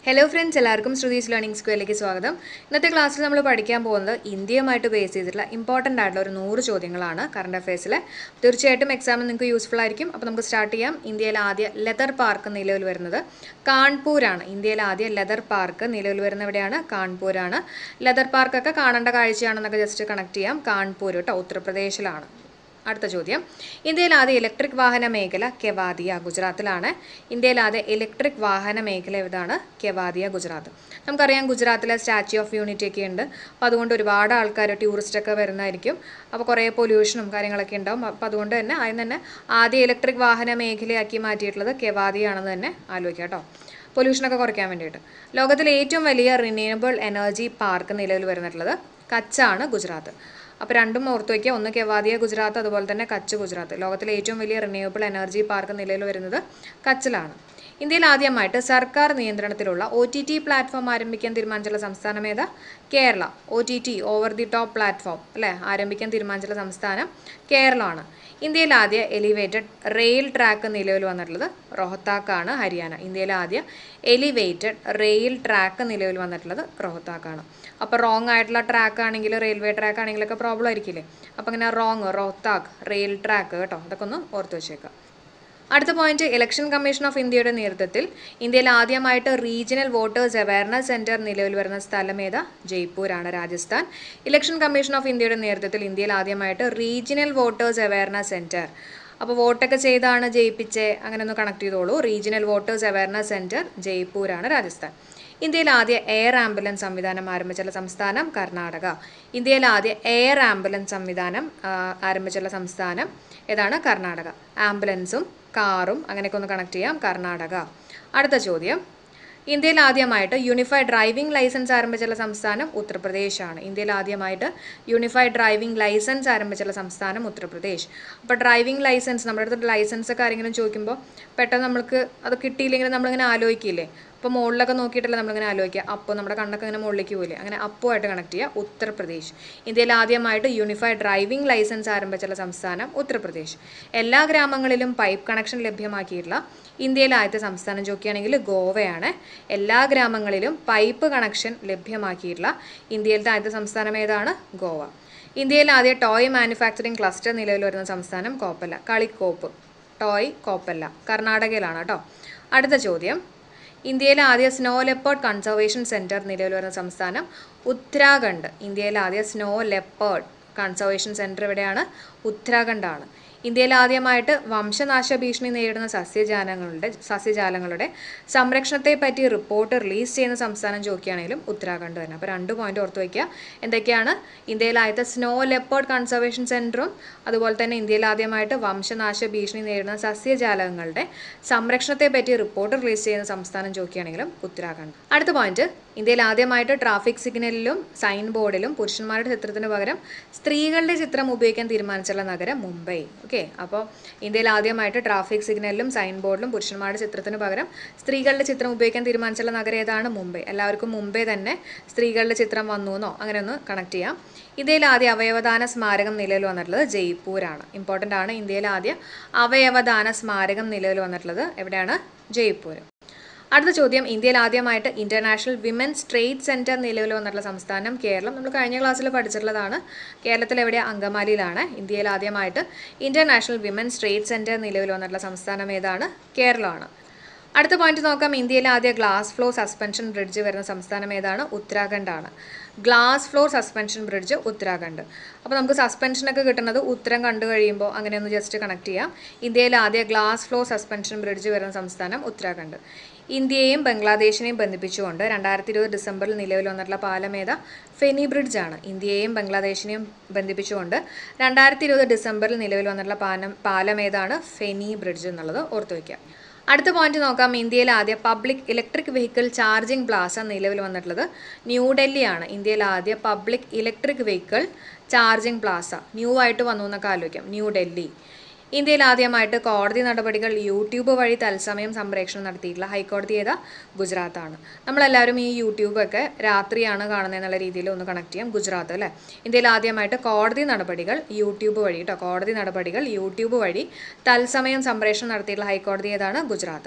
hello friends എല്ലാവർക്കും Shruthi's learning സ്ക്വയറിലേക്ക് സ്വാഗതം ഇന്നത്തെ ക്ലാസ്സിൽ നമ്മൾ പഠിക്കാൻ പോകുന്നത് ഇന്ത്യയുമായിട്ട് ബേസ് ചെയ്തിട്ടുള്ള ഇമ്പോർട്ടൻ്റ് ആയിട്ടുള്ള ഒരു നൂറ് ചോദ്യങ്ങളാണ് കറണ്ട് അഫയേഴ്സിലെ തീർച്ചയായിട്ടും എക്സാമിന് നിങ്ങൾക്ക് യൂസ്ഫുൾ ആയിരിക്കും അപ്പോൾ നമുക്ക് സ്റ്റാർട്ട് ചെയ്യാം ഇന്ത്യയിലെ ആദ്യ ലെതർ പാർക്ക് നിലവിൽ വരുന്നത് കാൺപൂരാണ് ഇന്ത്യയിലെ ആദ്യ ലെതർ പാർക്ക് നിലവിൽ വരുന്ന എവിടെയാണ് കാൺപൂരാണ് ലെതർ പാർക്കൊക്കെ കാണേണ്ട കാഴ്ചയാണെന്നൊക്കെ ജസ്റ്റ് കണക്ട് ചെയ്യാം കാൺപൂർ കേട്ടോ ഉത്തർപ്രദേശിലാണ് അടുത്ത ചോദ്യം ഇന്ത്യയിൽ ആദ്യ ഇലക്ട്രിക് വാഹന മേഖല കെവാദിയ ഗുജറാത്തിലാണ് ഇന്ത്യയിൽ ആദ്യ ഇലക്ട്രിക് വാഹന മേഖല ഏതാണ് കെവാദിയ ഗുജറാത്ത് നമുക്കറിയാം ഗുജറാത്തിലെ സ്റ്റാച്യു ഓഫ് യൂണിറ്റി ഒക്കെ ഉണ്ട് അപ്പോൾ അതുകൊണ്ട് ഒരുപാട് ആൾക്കാർ ടൂറിസ്റ്റ് ഒക്കെ വരുന്നതായിരിക്കും അപ്പോൾ കുറേ പൊല്യൂഷനും കാര്യങ്ങളൊക്കെ ഉണ്ടാവും അപ്പോൾ അതുകൊണ്ട് തന്നെ അതിന് തന്നെ ആദ്യ ഇലക്ട്രിക് വാഹന മേഖലയാക്കി മാറ്റിയിട്ടുള്ളത് കെവാദിയാണെന്ന് തന്നെ ആലോചിക്കാം കേട്ടോ പൊല്യൂഷനൊക്കെ കുറയ്ക്കാൻ വേണ്ടിയിട്ട് ലോകത്തിലെ ഏറ്റവും വലിയ റിന്യൂവബിൾ എനർജി പാർക്ക് നിലവിൽ വരുന്നിട്ടുള്ളത് കച്ചാണ് ഗുജറാത്ത് അപ്പോൾ രണ്ടും ഓർത്ത് വയ്ക്കുക ഒന്ന് കെവാദിയ ഗുജറാത്ത് അതുപോലെ തന്നെ കച്ച് ഗുജറാത്ത് ലോകത്തിലെ ഏറ്റവും വലിയ റിന്യൂവബിൾ എനർജി പാർക്ക് നിലവിൽ വരുന്നത് കച്ചിലാണ് ഇന്ത്യയിൽ ആദ്യമായിട്ട് സർക്കാർ നിയന്ത്രണത്തിലുള്ള ഒ ടി ടി പ്ലാറ്റ്ഫോം ആരംഭിക്കാൻ തീരുമാനിച്ചുള്ള സംസ്ഥാനം ഏതാ Kerala O T T over the top platform അല്ലേ ആരംഭിക്കാൻ തീരുമാനിച്ചുള്ള സംസ്ഥാനം കേരളമാണ് ഇന്ത്യയിൽ ആദ്യ എലിവേറ്റഡ് റെയിൽ ട്രാക്ക് നിലവിൽ വന്നിട്ടുള്ളത് റോഹ്താക്കാണ് ഹരിയാന ഇന്ത്യയിലെ ആദ്യ എലിവേറ്റഡ് റെയിൽ ട്രാക്ക് നിലവിൽ വന്നിട്ടുള്ളത് റോഹ്താക്കാണ് അപ്പോൾ റോങ് ആയിട്ടുള്ള ട്രാക്ക് ആണെങ്കിൽ റെയിൽവേ ട്രാക്ക് ആണെങ്കിലൊക്കെ പ്രോബ്ലം ആയിരിക്കില്ലേ അപ്പോൾ ഇങ്ങനെ റോങ് റോഹ്താക്ക് റെയിൽ ട്രാക്ക് കേട്ടോ അതൊക്കെ ഒന്ന് ഓർത്ത് വെച്ചേക്കാം അടുത്ത പോയിന്റ് ഇലക്ഷൻ കമ്മീഷൻ ഓഫ് ഇന്ത്യയുടെ നേതൃത്വത്തിൽ ഇന്ത്യയിൽ ആദ്യമായിട്ട് റീജിയണൽ വോട്ടേഴ്സ് അവയർനെസ് സെന്റർ നിലവിൽ വരുന്ന സ്ഥലം ഏതാ ജയ്പൂരാണ് രാജസ്ഥാൻ ഇലക്ഷൻ കമ്മീഷൻ ഓഫ് ഇന്ത്യയുടെ നേതൃത്വത്തിൽ ഇന്ത്യയിൽ ആദ്യമായിട്ട് റീജിയണൽ വോട്ടേഴ്സ് അവയർനെസ് സെന്റർ അപ്പോൾ വോട്ടൊക്കെ ചെയ്താണ് ജയിപ്പിച്ചേ അങ്ങനെ ഒന്ന് കണക്ട് ചെയ്തോളൂ റീജിയണൽ വോട്ടേഴ്സ് അവയർനെസ് സെന്റർ ജയ്പൂരാണ് രാജസ്ഥാൻ ഇന്ത്യയിൽ ആദ്യ എയർ ആംബുലൻസ് സംവിധാനം ആരംഭിച്ചുള്ള സംസ്ഥാനം കർണാടക ഇന്ത്യയിൽ ആദ്യ എയർ ആംബുലൻസ് സംവിധാനം ആരംഭിച്ചുള്ള സംസ്ഥാനം ഏതാണ് കർണാടക ആംബുലൻസും കാറും അങ്ങനെയൊക്കെ ഒന്ന് കണക്ട് ചെയ്യാം കർണാടക അടുത്ത ചോദ്യം ഇന്ത്യയിൽ ആദ്യമായിട്ട് യൂണിഫൈഡ് ഡ്രൈവിംഗ് ലൈസൻസ് ആരംഭിച്ചുള്ള സംസ്ഥാനം ഉത്തർപ്രദേശാണ് ഇന്ത്യയിൽ ആദ്യമായിട്ട് യൂണിഫൈഡ് ഡ്രൈവിംഗ് ലൈസൻസ് ആരംഭിച്ചുള്ള സംസ്ഥാനം ഉത്തർപ്രദേശ് അപ്പോൾ ഡ്രൈവിംഗ് ലൈസൻസ് നമ്മുടെ അടുത്ത് ലൈസൻസ് ഒക്കെ ആരെങ്കിലും ചോദിക്കുമ്പോൾ പെട്ടെന്ന് നമ്മൾക്ക് അത് കിട്ടിയില്ലെങ്കിൽ നമ്മളിങ്ങനെ ആലോചിക്കില്ലേ അപ്പോൾ മുകളിലൊക്കെ നോക്കിയിട്ടല്ല നമ്മളിങ്ങനെ ആലോചിക്കുക അപ്പോൾ നമ്മുടെ കണ്ണൊക്കെ ഇങ്ങനെ മുകളിലേക്ക് പോയില്ലേ അങ്ങനെ അപ്പോ ആയിട്ട് കണക്ട് ചെയ്യുക ഉത്തർപ്രദേശ് ഇന്ത്യയിൽ ആദ്യമായിട്ട് യൂണിഫൈഡ് ഡ്രൈവിംഗ് ലൈസൻസ് ആരംഭിച്ചുള്ള സംസ്ഥാനം ഉത്തർപ്രദേശ് എല്ലാ ഗ്രാമങ്ങളിലും പൈപ്പ് കണക്ഷൻ ലഭ്യമാക്കിയിട്ടുള്ള ഇന്ത്യയിലെ ആദ്യത്തെ സംസ്ഥാനം ചോദിക്കുകയാണെങ്കിൽ ഗോവയാണ് എല്ലാ ഗ്രാമങ്ങളിലും പൈപ്പ് കണക്ഷൻ ലഭ്യമാക്കിയിട്ടുള്ള ഇന്ത്യയിലത്തെ ആദ്യത്തെ സംസ്ഥാനം ഏതാണ് ഗോവ ഇന്ത്യയിൽ ആദ്യ ടോയ് മാനുഫാക്ചറിംഗ് ക്ലസ്റ്റർ നിലവിൽ വരുന്ന സംസ്ഥാനം കോപ്പല്ല കളിക്കോപ്പ് ടോയ് കോപ്പല്ല കർണാടകയിലാണ് കേട്ടോ അടുത്ത ചോദ്യം ഇന്ത്യയിലെ ആദ്യ സ്നോ ലെപ്പേർഡ് കൺസർവേഷൻ സെൻറ്റർ നിലവിൽ വരുന്ന സംസ്ഥാനം ഉത്തരാഖണ്ഡ് ഇന്ത്യയിലെ ആദ്യ സ്നോ ലെപ്പേർഡ് കൺസർവേഷൻ സെൻറ്റർ എവിടെയാണ് ഉത്തരാഖണ്ഡാണ് ഇന്ത്യയിൽ ആദ്യമായിട്ട് വംശനാശ ഭീഷണി നേരിടുന്ന സസ്യജാലങ്ങളുടെ സസ്യജാലങ്ങളുടെ സംരക്ഷണത്തെ പറ്റി റിപ്പോർട്ട് റിലീസ് ചെയ്യുന്ന സംസ്ഥാനം ചോദിക്കുകയാണെങ്കിലും ഉത്തരാഖണ്ഡ് തന്നെ അപ്പോൾ രണ്ട് പോയിന്റ് ഓർത്ത് വയ്ക്കുക എന്തൊക്കെയാണ് ഇന്ത്യയിൽ ആദ്യത്തെ സ്നോ ലെപ്പേർഡ് കൺസർവേഷൻ സെൻറ്ററും അതുപോലെ തന്നെ ഇന്ത്യയിൽ ആദ്യമായിട്ട് വംശനാശ ഭീഷണി നേരിടുന്ന സസ്യജാലങ്ങളുടെ സംരക്ഷണത്തെ പറ്റി റിപ്പോർട്ട് റിലീസ് ചെയ്യുന്ന സംസ്ഥാനം ചോദിക്കുകയാണെങ്കിലും ഉത്തരാഖണ്ഡ് അടുത്ത പോയിന്റ് ഇന്ത്യയിൽ ആദ്യമായിട്ട് ട്രാഫിക് സിഗ്നലിലും സൈൻ ബോർഡിലും പുരുഷന്മാരുടെ ചിത്രത്തിന് പകരം സ്ത്രീകളുടെ ചിത്രം ഉപയോഗിക്കാൻ തീരുമാനിച്ചുള്ള നഗരം മുംബൈ ഓക്കെ അപ്പോൾ ഇന്ത്യയിൽ ആദ്യമായിട്ട് ട്രാഫിക് സിഗ്നലിലും സൈൻ ബോർഡിലും പുരുഷന്മാരുടെ ചിത്രത്തിന് പകരം സ്ത്രീകളുടെ ചിത്രം ഉപയോഗിക്കാൻ തീരുമാനിച്ചുള്ള നഗരം ഏതാണ് മുംബൈ എല്ലാവർക്കും മുംബൈ തന്നെ സ്ത്രീകളുടെ ചിത്രം വന്നു എന്നോ അങ്ങനെ ഒന്ന് കണക്ട് ചെയ്യാം ഇന്ത്യയിൽ ആദ്യ അവയവദാന സ്മാരകം നിലവിൽ വന്നിട്ടുള്ളത് ജയ്പൂരാണ് ഇമ്പോർട്ടൻ്റ് ആണ് ഇന്ത്യയിൽ ആദ്യ അവയവദാന സ്മാരകം നിലവിൽ വന്നിട്ടുള്ളത് എവിടെയാണ് ജയ്പൂർ അടുത്ത ചോദ്യം ഇന്ത്യയിൽ ആദ്യമായിട്ട് ഇന്റർനാഷണൽ വിമൻസ് ട്രേഡ് സെന്റർ നിലവിൽ വന്നിട്ടുള്ള സംസ്ഥാനം കേരളം നമ്മൾ കഴിഞ്ഞ ക്ലാസ്സിൽ പഠിച്ചിട്ടുള്ളതാണ് കേരളത്തിൽ എവിടെ അങ്കമാലിയിലാണ് ഇന്ത്യയിൽ ആദ്യമായിട്ട് ഇന്റർനാഷണൽ വിമൻസ് ട്രേഡ് സെന്റർ നിലവിൽ വന്നിട്ടുള്ള സംസ്ഥാനം ഏതാണ് കേരളമാണ് അടുത്ത പോയിന്റ് നോക്കാം ഇന്ത്യയിലെ ആദ്യ ഗ്ലാസ് ഫ്ലോർ സസ്പെൻഷൻ ബ്രിഡ്ജ് വരുന്ന സംസ്ഥാനം ഏതാണ് ഉത്തരാഖണ്ഡാണ് glass floor suspension bridge Uttarakhand അപ്പോൾ നമുക്ക് സസ്പെൻഷനൊക്കെ കിട്ടുന്നത് ഉത്തരം കണ്ടു കഴിയുമ്പോൾ അങ്ങനെ ഒന്ന് ജസ്റ്റ് കണക്ട് ചെയ്യാം ഇന്ത്യയിലെ ആദ്യ ഗ്ലാസ് ഫ്ലോർ സസ്പെൻഷൻ ബ്രിഡ്ജ് വരുന്ന സംസ്ഥാനം ഉത്തരാഖണ്ഡ് ഇന്ത്യയെയും ബംഗ്ലാദേശിനെയും ബന്ധിപ്പിച്ചുകൊണ്ട് രണ്ടായിരത്തി ഇരുപത് ഡിസംബറിൽ നിലവിൽ വന്നിട്ടുള്ള പാലം ഏതാ ഫെനി ബ്രിഡ്ജ് ആണ് ഇന്ത്യയെയും ബംഗ്ലാദേശിനെയും ബന്ധിപ്പിച്ചുകൊണ്ട് രണ്ടായിരത്തി ഇരുപത് ഡിസംബറിൽ നിലവിൽ വന്നിട്ടുള്ള പാലം പാലം ഏതാണ് ഫെനി ബ്രിഡ്ജ് എന്നുള്ളത് ഓർത്തു വയ്ക്കുക അടുത്ത പോയിന്റ് നോക്കാം ഇന്ത്യയിൽ ആദ്യ public electric vehicle charging plaza നിലവിൽ വന്നിട്ടുള്ളത് ന്യൂഡൽഹിയാണ് ഇന്ത്യയിൽ ആദ്യ public electric vehicle charging plaza new ആയിട്ട് വന്നു എന്നൊക്കെ ആലോചിക്കാം ന്യൂഡൽഹി ഇന്ത്യയിൽ ആദ്യമായിട്ട് കോടതി നടപടികൾ യൂട്യൂബ് വഴി തത്സമയം സംപ്രേഷണം നടത്തിയിട്ടുള്ള ഹൈക്കോടതി ഏതാ ഗുജറാത്താണ് നമ്മളെല്ലാവരും ഈ യൂട്യൂബൊക്കെ രാത്രിയാണ് കാണുന്നത് എന്നുള്ള രീതിയിൽ ഒന്ന് കണക്ട് ചെയ്യാം ഗുജറാത്ത് അല്ലേ ഇന്ത്യയിൽ ആദ്യമായിട്ട് കോടതി നടപടികൾ യൂട്യൂബ് വഴി കേട്ടോ കോടതി നടപടികൾ യൂട്യൂബ് വഴി തത്സമയം സംപ്രേഷണം നടത്തിയിട്ടുള്ള ഹൈക്കോടതി ഏതാണ് ഗുജറാത്ത്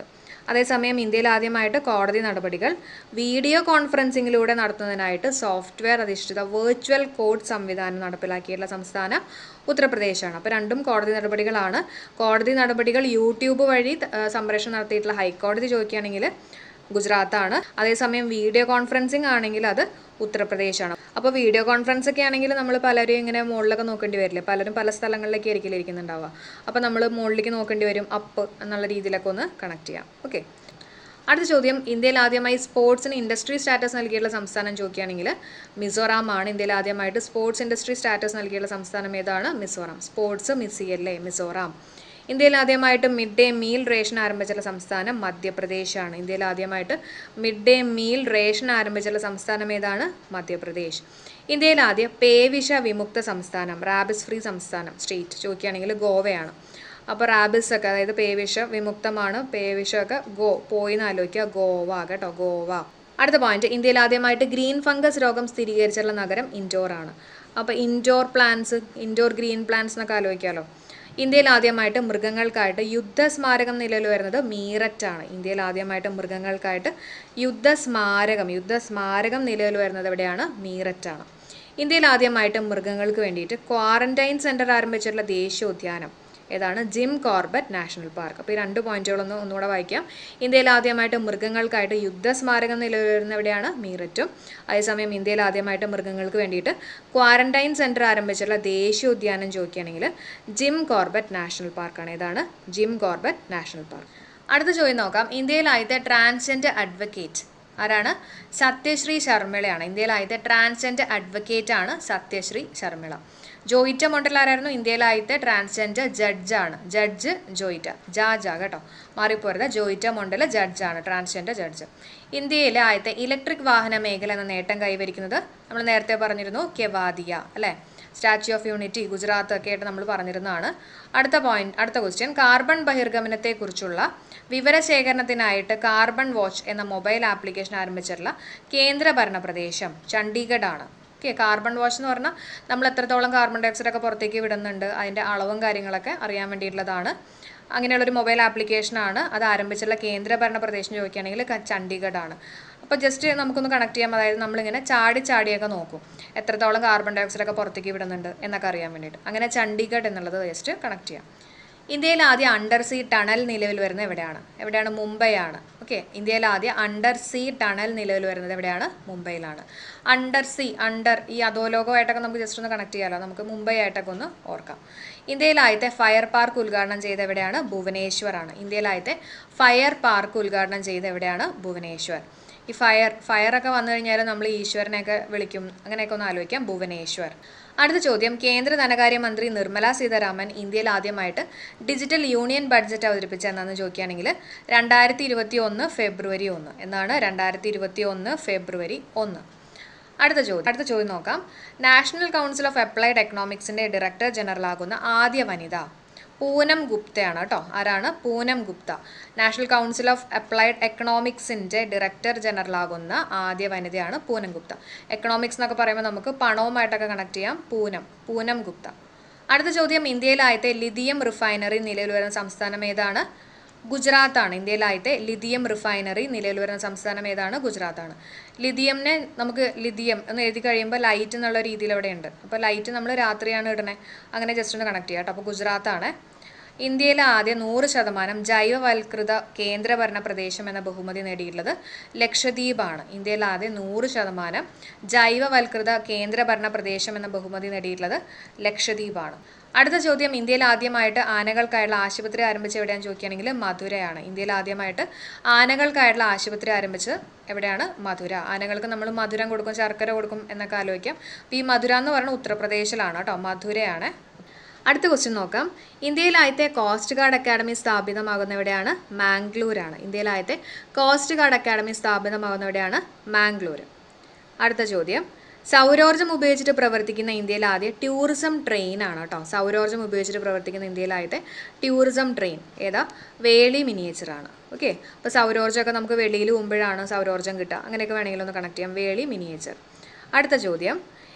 അതേസമയം ഇന്ത്യയിൽ ആദ്യമായിട്ട് കോടതി നടപടികൾ വീഡിയോ കോൺഫറൻസിങ്ങിലൂടെ നടത്തുന്നതിനായിട്ട് സോഫ്റ്റ്വെയർ അധിഷ്ഠിത വെർച്വൽ കോഡ് സംവിധാനം നടപ്പിലാക്കിയിട്ടുള്ള സംസ്ഥാനം ഉത്തർപ്രദേശാണ് അപ്പോൾ രണ്ടും കോടതി നടപടികളാണ് കോടതി നടപടികൾ യൂട്യൂബ് വഴി ആ, സംപ്രേഷണം നടത്തിയിട്ടുള്ള ഹൈക്കോടതി ചോദിക്കുകയാണെങ്കിൽ ഗുജറാത്താണ് അതേസമയം വീഡിയോ കോൺഫറൻസിങ് ആണെങ്കിൽ അത് ഉത്തർപ്രദേശാണ് അപ്പോൾ വീഡിയോ കോൺഫറൻസ് ഒക്കെ ആണെങ്കിൽ നമ്മൾ പലരും ഇങ്ങനെ മുകളിലൊക്കെ നോക്കേണ്ടി വരില്ലേ പലരും പല സ്ഥലങ്ങളിലേക്ക് ആയിരിക്കില്ല ഇരിക്കുന്നുണ്ടാവുക അപ്പോൾ നമ്മൾ മുകളിലേക്ക് നോക്കേണ്ടി വരും അപ്പ് എന്നുള്ള രീതിയിലൊക്കെ ഒന്ന് കണക്ട് ചെയ്യാം ഓക്കെ അടുത്ത ചോദ്യം ഇന്ത്യയിൽ ആദ്യമായി സ്പോർട്സിന് ഇൻഡസ്ട്രി സ്റ്റാറ്റസ് നൽകിയുള്ള സംസ്ഥാനം ചോദിക്കുകയാണെങ്കിൽ മിസോറാം ആണ് ഇന്ത്യയിൽ ആദ്യമായിട്ട് സ്പോർട്സ് ഇൻഡസ്ട്രി സ്റ്റാറ്റസ് നൽകിയുള്ള സംസ്ഥാനം ഏതാണ് മിസോറാം സ്പോർട്സ് മിസ്സിയല്ലേ മിസോറാം ഇന്ത്യയിൽ ആദ്യമായിട്ട് മിഡ് ഡേ മീൽ റേഷൻ ആരംഭിച്ചുള്ള സംസ്ഥാനം മധ്യപ്രദേശാണ് ഇന്ത്യയിൽ ആദ്യമായിട്ട് മിഡ് ഡേ മീൽ റേഷൻ ആരംഭിച്ചുള്ള സംസ്ഥാനം ഏതാണ് മധ്യപ്രദേശ് ഇന്ത്യയിൽ ആദ്യം പേവിഷ വിമുക്ത സംസ്ഥാനം റാബിസ് ഫ്രീ സംസ്ഥാനം സ്റ്റേറ്റ് ചോദിക്കുകയാണെങ്കിൽ ഗോവയാണ് അപ്പോൾ റാബിസ് ഒക്കെ അതായത് പേവിഷ വിമുക്തമാണ് പേവിഷമൊക്കെ ഗോ പോയി എന്ന് ആലോചിക്കുക ഗോവ കേട്ടോ ഗോവ അടുത്ത പോയിന്റ് ഇന്ത്യയിൽ ആദ്യമായിട്ട് ഗ്രീൻ ഫംഗസ് രോഗം സ്ഥിരീകരിച്ചുള്ള നഗരം ഇൻഡോർ ആണ് അപ്പോൾ indoor plants indoor green plants എന്നൊക്കെ ആലോചിക്കാമല്ലോ ഇന്ത്യയിൽ ആദ്യമായിട്ട് മൃഗങ്ങൾക്കായിട്ട് യുദ്ധസ്മാരകം നിലവിൽ വരുന്നത് മീററ്റാണ് ഇന്ത്യയിൽ ആദ്യമായിട്ട് മൃഗങ്ങൾക്കായിട്ട് യുദ്ധസ്മാരകം യുദ്ധസ്മാരകം നിലവിൽ വരുന്നത് എവിടെയാണ് മീററ്റാണ് ഇന്ത്യയിൽ ആദ്യമായിട്ട് മൃഗങ്ങൾക്ക് വേണ്ടിയിട്ട് ക്വാറന്റൈൻ സെൻറ്റർ ആരംഭിച്ചിട്ടുള്ള ദേശീയോദ്യാനം ഏതാണ് ജിം കോർബറ്റ് നാഷണൽ പാർക്ക് അപ്പോൾ ഈ രണ്ട് പോയിന്റുകളൊന്ന് ഒന്നുകൂടെ വായിക്കാം ഇന്ത്യയിൽ ആദ്യമായിട്ട് മൃഗങ്ങൾക്കായിട്ട് യുദ്ധസ്മാരകം നിലവിൽ വരുന്ന എവിടെയാണ് മീററ്റും അതേസമയം ഇന്ത്യയിൽ ആദ്യമായിട്ട് മൃഗങ്ങൾക്ക് വേണ്ടിയിട്ട് ക്വാറന്റൈൻ സെൻറ്റർ ആരംഭിച്ചിട്ടുള്ള ദേശീയോദ്യാനം ചോദിക്കുകയാണെങ്കിൽ ജിം കോർബറ്റ് നാഷണൽ പാർക്കാണ് ഏതാണ് ജിം കോർബറ്റ് നാഷണൽ പാർക്ക് അടുത്ത ചോദ്യം നോക്കാം ഇന്ത്യയിൽ ആദ്യത്തെ ട്രാൻസ്ജെൻഡർ അഡ്വക്കേറ്റ് ആരാണ് സത്യശ്രീ ശർമ്മിളയാണ് ഇന്ത്യയിൽ ആദ്യത്തെ ട്രാൻസ്ജെൻഡർ അഡ്വക്കേറ്റ് ആണ് സത്യശ്രീ ശർമ്മിള ജോയിറ്റ മൊണ്ടൽ ആരായിരുന്നു ഇന്ത്യയിലെ ആദ്യത്തെ ട്രാൻസ്ജെൻഡർ ജഡ്ജാണ് ജഡ്ജ് ജോയിറ്റ ജാജ കേട്ടോ മാറിപ്പോരുത് ജോയിറ്റ മൊണ്ടൽ ജഡ്ജാണ് ട്രാൻസ്ജെൻഡർ ജഡ്ജ് ഇന്ത്യയിലെ ആദ്യത്തെ ഇലക്ട്രിക് വാഹന മേഖല എന്ന നേട്ടം കൈവരിക്കുന്നത് നമ്മൾ നേരത്തെ പറഞ്ഞിരുന്നു കെവാദിയ അല്ലേ സ്റ്റാച്യു ഓഫ് യൂണിറ്റി ഗുജറാത്ത് ഒക്കെ ആയിട്ട് നമ്മൾ പറഞ്ഞിരുന്നതാണ് അടുത്ത പോയിന്റ് അടുത്ത ക്വസ്റ്റ്യൻ കാർബൺ ബഹിർഗമനത്തെക്കുറിച്ചുള്ള വിവരശേഖരണത്തിനായിട്ട് കാർബൺ വാച്ച് എന്ന മൊബൈൽ ആപ്ലിക്കേഷൻ ആരംഭിച്ചിട്ടുള്ള കേന്ദ്രഭരണ പ്രദേശം ചണ്ഡീഗഡ് ആണ് ഓക്കെ കാർബൺ വാച്ച് എന്ന് പറഞ്ഞാൽ നമ്മൾ എത്രത്തോളം കാർബൺ ഡയോക്സൈഡ് ഒക്കെ പുറത്തേക്ക് വിടുന്നുണ്ട് അതിൻ്റെ അളവും കാര്യങ്ങളൊക്കെ അറിയാൻ വേണ്ടിയിട്ടുള്ളതാണ് അങ്ങനെയുള്ളൊരു മൊബൈൽ ആപ്ലിക്കേഷനാണ് അത് ആരംഭിച്ചുള്ള കേന്ദ്രഭരണ പ്രദേശം ചോദിക്കുകയാണെങ്കിൽ ക- ചണ്ഡീഗഡ് ആണ് അപ്പോൾ ജസ്റ്റ് നമുക്കൊന്ന് കണക്ട് ചെയ്യാം അതായത് നമ്മളിങ്ങനെ ചാടി ചാടിയൊക്കെ നോക്കും എത്രത്തോളം കാർബൺ ഡയോക്സൈഡ് ഒക്കെ പുറത്തേക്ക് വിടുന്നുണ്ട് എന്നൊക്കെ അറിയാൻ വേണ്ടിയിട്ട് അങ്ങനെ ചണ്ഡീഗഡ് എന്നുള്ളത് ജസ്റ്റ് കണക്ട് ചെയ്യാം ഇന്ത്യയിൽ ആദ്യം അണ്ടർ സീ ടണൽ നിലവിൽ വരുന്നത് എവിടെയാണ് എവിടെയാണ് മുംബൈയാണ് ഓക്കെ ഇന്ത്യയിൽ ആദ്യം അണ്ടർ സീ ടണൽ നിലവിൽ വരുന്നത് എവിടെയാണ് മുംബൈയിലാണ് അണ്ടർ സീ അണ്ടർ ഈ അധോലോകമായിട്ടൊക്കെ നമുക്ക് ജസ്റ്റ് ഒന്ന് കണക്ട് ചെയ്യാമല്ലോ നമുക്ക് മുംബൈ ആയിട്ടൊക്കെ ഒന്ന് ഓർക്കാം ഇന്ത്യയിൽ ആദ്യത്തെ ഫയർ പാർക്ക് ഉദ്ഘാടനം ചെയ്ത് എവിടെയാണ് ഭുവനേശ്വർ ആണ് ഇന്ത്യയിൽ ആദ്യത്തെ ഫയർ പാർക്ക് ഉദ്ഘാടനം ചെയ്ത് എവിടെയാണ് ഭുവനേശ്വർ ഈ ഫയർ ഫയറൊക്കെ വന്നു കഴിഞ്ഞാൽ നമ്മൾ ഈശ്വരനെയൊക്കെ വിളിക്കും അങ്ങനെയൊക്കെ ഒന്ന് ആലോചിക്കാം ഭുവനേശ്വർ അടുത്ത ചോദ്യം കേന്ദ്ര ധനകാര്യമന്ത്രി നിർമ്മല സീതാരാമൻ ഇന്ത്യയിൽ ആദ്യമായിട്ട് ഡിജിറ്റൽ യൂണിയൻ ബഡ്ജറ്റ് അവതരിപ്പിച്ച എന്നാന്ന് ചോദിക്കുകയാണെങ്കിൽ രണ്ടായിരത്തി ഇരുപത്തി ഒന്ന് ഫെബ്രുവരി ഒന്ന് എന്നാണ് രണ്ടായിരത്തി ഇരുപത്തി ഒന്ന് ഫെബ്രുവരി ഒന്ന് അടുത്ത ചോദ്യം അടുത്ത ചോദ്യം നോക്കാം നാഷണൽ കൗൺസിൽ ഓഫ് അപ്ലൈഡ് എക്കണോമിക്സിന്റെ ഡയറക്ടർ ജനറൽ ആകുന്ന ആദ്യ വനിത പൂനം ഗുപ്തയാണ് കേട്ടോ ആരാണ് Poonam Gupta national council of applied എക്കണോമിക്സിന്റെ ഡയറക്ടർ ജനറൽ ആകുന്ന ആദ്യ വനിതയാണ് പൂനം ഗുപ്ത എക്കണോമിക്സ് എന്നൊക്കെ പറയുമ്പോൾ നമുക്ക് പണവുമായിട്ടൊക്കെ കണക്ട് ചെയ്യാം പൂനം പൂനം ഗുപ്ത അടുത്ത ചോദ്യം ഇന്ത്യയിലായത്തെ ലിഥിയം റിഫൈനറി നിലവിൽ വരുന്ന സംസ്ഥാനം ഏതാണ് ഗുജറാത്താണ് ഇന്ത്യയിലായിട്ട് ലിഥിയം റിഫൈനറി നിലവിൽ വരുന്ന സംസ്ഥാനം ഏതാണ് ഗുജറാത്താണ് ലിഥിയമിനെ നമുക്ക് ലിഥിയം എന്ന് എഴുതി കഴിയുമ്പോൾ ലൈറ്റ് എന്നുള്ള രീതിയിൽ അവിടെ ഉണ്ട് അപ്പോൾ ലൈറ്റ് നമ്മൾ രാത്രിയാണ് ഇടണേ അങ്ങനെ ജസ്റ്റ് ഒന്ന് കണക്ട് ചെയ്യാം കേട്ടോ അപ്പോൾ ഗുജറാത്താണ് ഇന്ത്യയിലെ ആദ്യ നൂറ് ശതമാനം ജൈവവൽകൃത കേന്ദ്രഭരണ പ്രദേശം എന്ന ബഹുമതി നേടിയിട്ടുള്ളത് ലക്ഷദ്വീപാണ് ഇന്ത്യയിലെ ആദ്യ നൂറ് ശതമാനം ജൈവവൽകൃത കേന്ദ്രഭരണ പ്രദേശം എന്ന ബഹുമതി നേടിയിട്ടുള്ളത് ലക്ഷദ്വീപാണ് അടുത്ത ചോദ്യം ഇന്ത്യയിൽ ആദ്യമായിട്ട് ആനകൾക്കായുള്ള ആശുപത്രി ആരംഭിച്ച എവിടെയാണെന്ന് ചോദിക്കുകയാണെങ്കിൽ മധുരയാണ് ഇന്ത്യയിൽ ആദ്യമായിട്ട് ആനകൾക്കായുള്ള ആശുപത്രി ആരംഭിച്ചത് എവിടെയാണ് മധുര ആനകൾക്ക് നമ്മൾ മധുരം കൊടുക്കും ശർക്കര കൊടുക്കും എന്നൊക്കെ ആലോചിക്കാം അപ്പോൾ ഈ മധുര എന്ന് പറയുന്നത് ഉത്തർപ്രദേശിലാണ് കേട്ടോ മധുരയാണ് അടുത്ത ക്വസ്റ്റ്യൻ നോക്കാം ഇന്ത്യയിൽ ആദ്യത്തെ കോസ്റ്റ് ഗാർഡ് അക്കാഡമി സ്ഥാപിതമാകുന്ന എവിടെയാണ് മാംഗ്ലൂരാണ് ഇന്ത്യയിൽ ആദ്യത്തെ കോസ്റ്റ് ഗാർഡ് അക്കാഡമി സ്ഥാപിതമാകുന്ന എവിടെയാണ് മാംഗ്ലൂർ അടുത്ത ചോദ്യം സൗരോർജ്ജം ഉപയോഗിച്ചിട്ട് പ്രവർത്തിക്കുന്ന ഇന്ത്യയിൽ ആദ്യ ടൂറിസം ട്രെയിൻ ആണ് കേട്ടോ സൗരോർജ്ജം ഉപയോഗിച്ചിട്ട് പ്രവർത്തിക്കുന്ന ഇന്ത്യയിൽ ആദ്യത്തെ ടൂറിസം ട്രെയിൻ ഏതാ വേളി മിനിയേച്ചർ ആണ് ഓക്കെ അപ്പോൾ സൗരോർജ്ജമൊക്കെ നമുക്ക് വെളിയിൽ പോകുമ്പോഴാണ് സൗരോർജ്ജം കിട്ടുക അങ്ങനെയൊക്കെ വേണമെങ്കിൽ ഒന്ന് കണക്ട് ചെയ്യാം വേളി മിനിയേച്ചർ അടുത്ത ചോദ്യം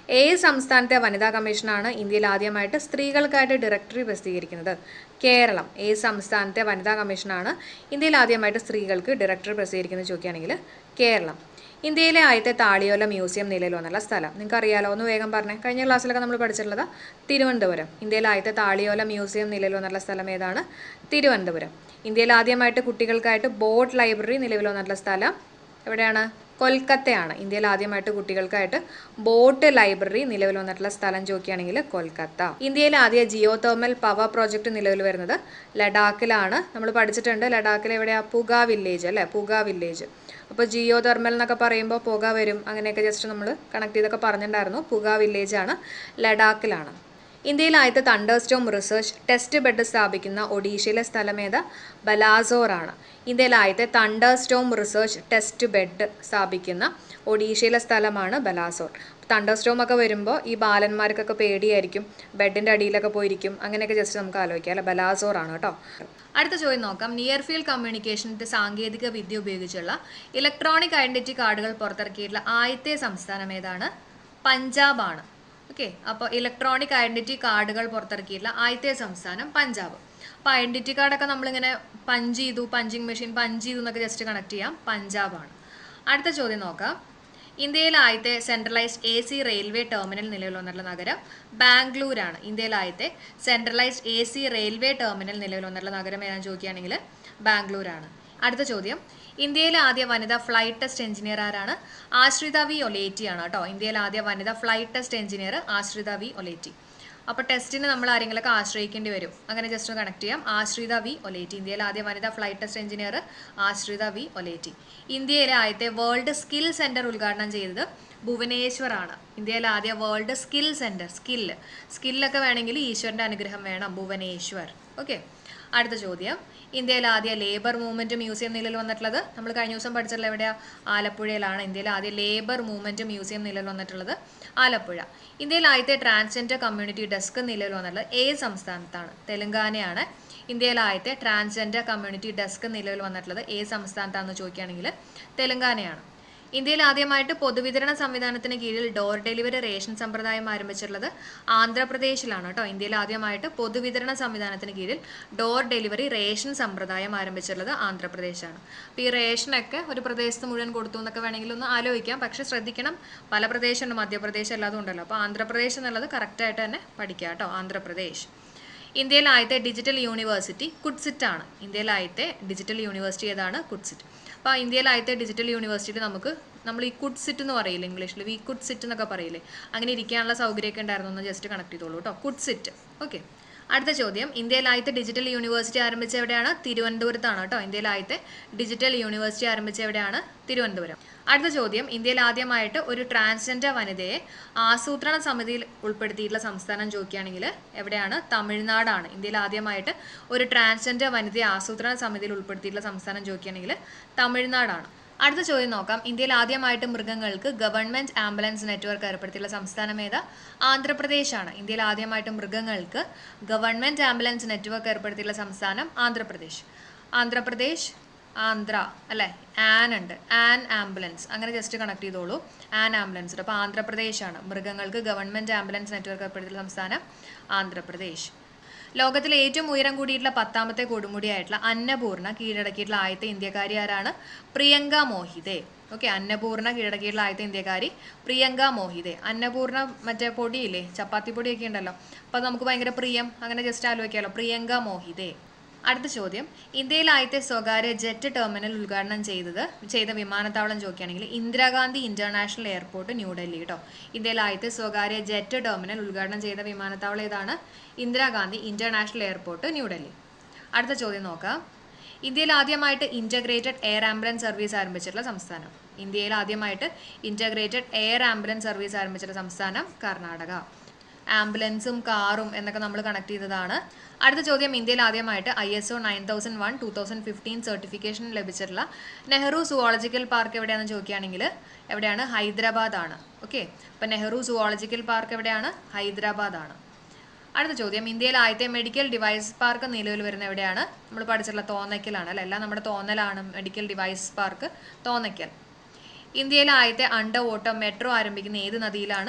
ഏത് സംസ്ഥാനത്തെ വനിതാ കമ്മീഷനാണ് ഇന്ത്യയിൽ ആദ്യമായിട്ട് സ്ത്രീകൾക്കായിട്ട് ഡയറക്ടറി പ്രസിദ്ധീകരിക്കുന്നത് കേരളം ഏത് സംസ്ഥാനത്തെ വനിതാ കമ്മീഷനാണ് ഇന്ത്യയിൽ ആദ്യമായിട്ട് സ്ത്രീകൾക്ക് ഡയറക്ടറി പ്രസിദ്ധീകരിക്കുന്നത് ചോദിക്കുകയാണെങ്കിൽ കേരളം ഇന്ത്യയിലെ ആദ്യത്തെ താളിയോല മ്യൂസിയം നിലയിൽ വന്നുള്ള സ്ഥലം നിങ്ങൾക്ക് അറിയാലോ ഒന്ന് വേഗം പറഞ്ഞേ കഴിഞ്ഞ ക്ലാസ്സിലൊക്കെ നമ്മൾ പഠിച്ചിട്ടുള്ളത് തിരുവനന്തപുരം ഇന്ത്യയിലെ ആദ്യത്തെ താളിയോല മ്യൂസിയം നിലയിൽ വന്നുള്ള സ്ഥലം ഏതാണ് തിരുവനന്തപുരം ഇന്ത്യയിൽ ആദ്യമായിട്ട് കുട്ടികൾക്കായിട്ട് ബോട്ട് ലൈബ്രറി നിലവിൽ വന്നിട്ടുള്ള സ്ഥലം എവിടെയാണ് കൊൽക്കത്തയാണ് ഇന്ത്യയിൽ ആദ്യമായിട്ട് കുട്ടികൾക്കായിട്ട് ബോട്ട് ലൈബ്രറി നിലവിൽ വന്നിട്ടുള്ള സ്ഥലം ചോദിക്കുകയാണെങ്കിൽ കൊൽക്കത്ത ഇന്ത്യയിലെ ആദ്യ ജിയോ തെർമൽ പവർ പ്രോജക്റ്റ് നിലവിൽ വരുന്നത് ലഡാക്കിലാണ് നമ്മൾ പഠിച്ചിട്ടുണ്ട് ലഡാക്കിൽ എവിടെയാ പുക വില്ലേജ് അല്ലേ പുക വില്ലേജ് അപ്പോൾ ജിയോ തെർമൽ എന്നൊക്കെ പറയുമ്പോൾ പുക വരും അങ്ങനെയൊക്കെ ജസ്റ്റ് നമ്മൾ കണക്ട് ചെയ്തൊക്കെ പറഞ്ഞിട്ടുണ്ടായിരുന്നു പുക വില്ലേജ് ആണ് ലഡാക്കിലാണ് ഇന്ത്യയിൽ ആദ്യത്തെ thunderstorm research test bed സ്ഥാപിക്കുന്ന ഒഡീഷയിലെ സ്ഥലം ഏതാ ബലാസോറാണ് ഇന്ത്യയിൽ ആദ്യത്തെ thunderstorm research test bed സ്ഥാപിക്കുന്ന ഒഡീഷയിലെ സ്ഥലമാണ് ബലാസോർ തണ്ടർ സ്റ്റോം ഒക്കെ വരുമ്പോൾ ഈ ബാലന്മാർക്കൊക്കെ പേടിയായിരിക്കും ബെഡിൻ്റെ അടിയിലൊക്കെ പോയിരിക്കും അങ്ങനെയൊക്കെ ജസ്റ്റ് നമുക്ക് ആലോചിക്കാം അല്ലെ ബലാസോർ ആണ് കേട്ടോ അടുത്ത ചോദ്യം നോക്കാം നിയർ ഫീൽഡ് കമ്മ്യൂണിക്കേഷൻ്റെ സാങ്കേതിക വിദ്യ ഉപയോഗിച്ചുള്ള ഇലക്ട്രോണിക് ഐഡന്റിറ്റി കാർഡുകൾ പുറത്തിറക്കിയിട്ടുള്ള ആദ്യത്തെ സംസ്ഥാനം ഏതാണ് പഞ്ചാബാണ് ഓക്കെ അപ്പോൾ ഇലക്ട്രോണിക് ഐഡന്റിറ്റി കാർഡുകൾ പുറത്തിറക്കിയിട്ടുള്ള ആദ്യത്തെ സംസ്ഥാനം പഞ്ചാബ് അപ്പോൾ ഐഡന്റിറ്റി കാർഡൊക്കെ നമ്മളിങ്ങനെ പഞ്ച് ചെയ്തു പഞ്ചിങ് മെഷീൻ പഞ്ച് ചെയ്തു എന്നൊക്കെ ജസ്റ്റ് കണക്ട് ചെയ്യാം പഞ്ചാബാണ് അടുത്ത ചോദ്യം നോക്കാം ഇന്ത്യയിലെ ആദ്യത്തെ centralised A C railway terminal നിലവിൽ വന്നിട്ടുള്ള നഗരം ബാംഗ്ലൂരാണ് ഇന്ത്യയിലെ ആദ്യത്തെ centralised A C railway terminal നിലവിൽ വന്നിട്ടുള്ള നഗരം ഏതാണെന്ന് ചോദിക്കുകയാണെങ്കിൽ ബാംഗ്ലൂരാണ് അടുത്ത ചോദ്യം ഇന്ത്യയിലെ ആദ്യ വനിതാ ഫ്ലൈറ്റ് ടെസ്റ്റ് എഞ്ചിനീയർ ആരാണ് ആശ്രിത വി ഒലേറ്റി ആണ് കേട്ടോ ഇന്ത്യയിലെ ആദ്യ വനിതാ flight test engineer Ashritha V Oleti അപ്പോൾ ടെസ്റ്റിന് നമ്മൾ ആരെങ്കിലുമൊക്കെ ആശ്രയിക്കേണ്ടി വരും അങ്ങനെ ജസ്റ്റ് ഒന്ന് കണക്ട് ചെയ്യാം ആശ്രിത വി ഒലേറ്റി ഇന്ത്യയിലെ ആദ്യ വനിതാ flight test engineer Ashritha V Oleti ഇന്ത്യയിലെ ആദ്യത്തെ വേൾഡ് സ്കിൽ സെന്റർ ഉദ്ഘാടനം ചെയ്തത് ഭുവനേശ്വർ ആണ് ഇന്ത്യയിലെ ആദ്യ വേൾഡ് സ്കിൽ സെന്റർ സ്കില്ല് സ്കില്ലൊക്കെ വേണമെങ്കിൽ ഈശ്വരൻ്റെ അനുഗ്രഹം വേണം ഭുവനേശ്വർ ഓക്കെ അടുത്ത ചോദ്യം ഇന്ത്യയിലെ ആദ്യ ലേബർ മൂവ്മെന്റ് മ്യൂസിയം നിലയിൽ വന്നിട്ടുള്ളത് നമ്മൾ കഴിഞ്ഞ ദിവസം പഠിച്ചിട്ടുള്ള എവിടെയാ ആലപ്പുഴയിലാണ് ഇന്ത്യയിലെ ആദ്യ ലേബർ മൂവ്മെന്റ് മ്യൂസിയം നിലയിൽ വന്നിട്ടുള്ളത് ആലപ്പുഴ ഇന്ത്യയിലെ ആദ്യത്തെ ട്രാൻസ്ജെൻഡർ കമ്മ്യൂണിറ്റി ഡെസ്ക് നിലയിൽ വന്നിട്ടുള്ളത് ഏത് സംസ്ഥാനത്താണ് തെലങ്കാനയാണ് ഇന്ത്യയിലെ ആദ്യത്തെ ട്രാൻസ്ജെൻഡർ കമ്മ്യൂണിറ്റി ഡെസ്ക് നിലവിൽ വന്നിട്ടുള്ളത് ഏത് സംസ്ഥാനത്താണെന്ന് ചോദിക്കുകയാണെങ്കിൽ തെലങ്കാനയാണ് ഇന്ത്യയിൽ ആദ്യമായിട്ട് പൊതുവിതരണ സംവിധാനത്തിന് കീഴിൽ ഡോർ ഡെലിവറി റേഷൻ സമ്പ്രദായം ആരംഭിച്ചിട്ടുള്ളത് ആന്ധ്രാപ്രദേശിലാണ് കേട്ടോ ഇന്ത്യയിൽ ആദ്യമായിട്ട് പൊതുവിതരണ സംവിധാനത്തിന് കീഴിൽ ഡോർ ഡെലിവറി റേഷൻ സമ്പ്രദായം ആരംഭിച്ചിട്ടുള്ളത് ആന്ധ്രാപ്രദേശാണ് അപ്പോൾ ഈ റേഷനൊക്കെ ഒരു പ്രദേശത്ത് മുഴുവൻ കൊടുത്തു എന്നൊക്കെ വേണമെങ്കിൽ ഒന്ന് ആലോചിക്കാം പക്ഷേ ശ്രദ്ധിക്കണം പല പ്രദേശമുണ്ട് മധ്യപ്രദേശ് അല്ലാതും ഉണ്ടല്ലോ അപ്പോൾ ആന്ധ്രാപ്രദേശ് എന്നുള്ളത് കറക്റ്റായിട്ട് തന്നെ പഠിക്കുക കേട്ടോ ആന്ധ്രാപ്രദേശ് ഇന്ത്യയിലെ ആദ്യത്തെ ഡിജിറ്റൽ യൂണിവേഴ്സിറ്റി കുഡ്സിറ്റ് ആണ് ഇന്ത്യയിലെ ആദ്യത്തെ ഡിജിറ്റൽ യൂണിവേഴ്സിറ്റി ഏതാണ് കുഡ്സിറ്റ് അപ്പോൾ ഇന്ത്യയിലെ ആദ്യത്തെ ഡിജിറ്റൽ യൂണിവേഴ്സിറ്റി നമുക്ക് നമ്മൾ ഈ കുഡ് സിറ്റ് എന്ന് പറയില്ലേ ഇംഗ്ലീഷിൽ വി കുഡ് സിറ്റ് എന്നൊക്കെ പറയില്ലേ അങ്ങനെ ഇരിക്കാനുള്ള സൗകര്യമൊക്കെ ഉണ്ടായിരുന്നു ഒന്ന് ജസ്റ്റ് കണക്ട് ചെയ്തോളൂ കേട്ടോ കുഡ് സിറ്റ് ഓക്കെ അടുത്ത ചോദ്യം ഇന്ത്യയിൽ ആദ്യത്തെ ഡിജിറ്റൽ യൂണിവേഴ്സിറ്റി ആരംഭിച്ച എവിടെയാണ് തിരുവനന്തപുരത്താണ് കേട്ടോ ഇന്ത്യയിൽ ആദ്യത്തെ ഡിജിറ്റൽ യൂണിവേഴ്സിറ്റി ആരംഭിച്ച എവിടെയാണ് തിരുവനന്തപുരം അടുത്ത ചോദ്യം ഇന്ത്യയിൽ ആദ്യമായിട്ട് ഒരു ട്രാൻസ്ജെൻഡർ വനിതയെ ആസൂത്രണ സമിതിയിൽ ഉൾപ്പെടുത്തിയിട്ടുള്ള സംസ്ഥാനം ചോദിക്കുകയാണെങ്കിൽ എവിടെയാണ് തമിഴ്നാടാണ് ഇന്ത്യയിൽ ആദ്യമായിട്ട് ഒരു ട്രാൻസ്ജെൻഡർ വനിതയെ ആസൂത്രണ സമിതിയിൽ ഉൾപ്പെടുത്തിയിട്ടുള്ള സംസ്ഥാനം ചോദിക്കുകയാണെങ്കിൽ തമിഴ്നാടാണ് അടുത്ത ചോദ്യം നോക്കാം ഇന്ത്യയിൽ ആദ്യമായിട്ട് മൃഗങ്ങൾക്ക് ഗവൺമെന്റ് ആംബുലൻസ് നെറ്റ്വർക്ക് ഏർപ്പെടുത്തിയുള്ള സംസ്ഥാനം ഏതാ ആന്ധ്രാപ്രദേശാണ് ഇന്ത്യയിൽ ആദ്യമായിട്ട് മൃഗങ്ങൾക്ക് ഗവൺമെന്റ് ആംബുലൻസ് നെറ്റ്വർക്ക് ഏർപ്പെടുത്തിയുള്ള സംസ്ഥാനം ആന്ധ്രാപ്രദേശ് ആന്ധ്രാപ്രദേശ് ആന്ധ്ര അല്ലേ ആൻ ഉണ്ട് ആൻ ആംബുലൻസ് അങ്ങനെ ജസ്റ്റ് കണക്ട് ചെയ്തോളൂ ആൻ ആംബുലൻസ് അപ്പോൾ ആന്ധ്രാപ്രദേശാണ് മൃഗങ്ങൾക്ക് ഗവൺമെന്റ് ആംബുലൻസ് നെറ്റ്വർക്ക് ഏർപ്പെടുത്തിയുള്ള സംസ്ഥാനം ആന്ധ്രാപ്രദേശ് ലോകത്തിലെ ഏറ്റവും ഉയരം കൂടിയിട്ടുള്ള പത്താമത്തെ കൊടുമുടിയായിട്ടുള്ള അന്നപൂർണ കീഴടക്കിയിട്ടുള്ള ആദ്യത്തെ ഇന്ത്യക്കാരി ആരാണ് പ്രിയങ്ക മോഹിതെ ഓക്കെ അന്നപൂർണ കീഴടക്കിയിട്ടുള്ള ആദ്യത്തെ ഇന്ത്യക്കാരി പ്രിയങ്ക മോഹിതെ അന്നപൂർണ മറ്റേ പൊടിയില്ലേ ചപ്പാത്തി പൊടിയൊക്കെ ഉണ്ടല്ലോ അപ്പോൾ അത് നമുക്ക് ഭയങ്കര പ്രിയം അങ്ങനെ ജസ്റ്റ് ആലോചിക്കാമല്ലോ പ്രിയങ്ക മോഹിതെ അടുത്ത ചോദ്യം ഇന്ത്യയിൽ ആദ്യത്തെ സ്വകാര്യ ജെറ്റ് ടെർമിനൽ ഉദ്ഘാടനം ചെയ്തത് ചെയ്ത വിമാനത്താവളം ചോദിക്കുകയാണെങ്കിൽ ഇന്ദിരാഗാന്ധി ഇന്റർനാഷണൽ എയർപോർട്ട് ന്യൂഡൽഹി കേട്ടോ ഇന്ത്യയിൽ ആദ്യത്തെ സ്വകാര്യ ജെറ്റ് ടെർമിനൽ ഉദ്ഘാടനം ചെയ്ത വിമാനത്താവളം ഏതാണ് ഇന്ദിരാഗാന്ധി ഇന്റർനാഷണൽ എയർപോർട്ട് ന്യൂഡൽഹി അടുത്ത ചോദ്യം നോക്കാം ഇന്ത്യയിൽ ആദ്യമായിട്ട് ഇൻ്റഗ്രേറ്റഡ് എയർ ആംബുലൻസ് സർവീസ് ആരംഭിച്ചിട്ടുള്ള സംസ്ഥാനം ഇന്ത്യയിൽ ആദ്യമായിട്ട് ഇൻ്റഗ്രേറ്റഡ് എയർ ആംബുലൻസ് സർവീസ് ആരംഭിച്ചിട്ടുള്ള സംസ്ഥാനം കർണാടക ആംബുലൻസും കാറും എന്നൊക്കെ നമ്മൾ കണക്ട് ചെയ്തതാണ് അടുത്ത ചോദ്യം ഇന്ത്യയിൽ ആദ്യമായിട്ട് I S O nine thousand one two thousand fifteen certification ലഭിച്ചിട്ടുള്ള നെഹ്റു സുവോളജിക്കൽ പാർക്ക് എവിടെയാണെന്ന് ചോദിക്കുകയാണെങ്കിൽ എവിടെയാണ് ഹൈദരാബാദ് ആണ് ഓക്കെ അപ്പം നെഹ്റു സുവോളജിക്കൽ പാർക്ക് എവിടെയാണ് ഹൈദരാബാദ് ആണ് അടുത്ത ചോദ്യം ഇന്ത്യയിൽ ആദ്യത്തെ മെഡിക്കൽ ഡിവൈസ് പാർക്ക് നിലവിൽ വരുന്ന എവിടെയാണ് നമ്മൾ പഠിച്ചിട്ടുള്ള തോന്നയ്ക്കലാണ് അല്ല എല്ലാം നമ്മുടെ തോന്നലാണ് മെഡിക്കൽ ഡിവൈസ് പാർക്ക് തോന്നയ്ക്കൽ ഇന്ത്യയിലെ ആദ്യത്തെ അണ്ടർ വാട്ടർ മെട്രോ ആരംഭിക്കുന്ന ഏത് നദിയിലാണ്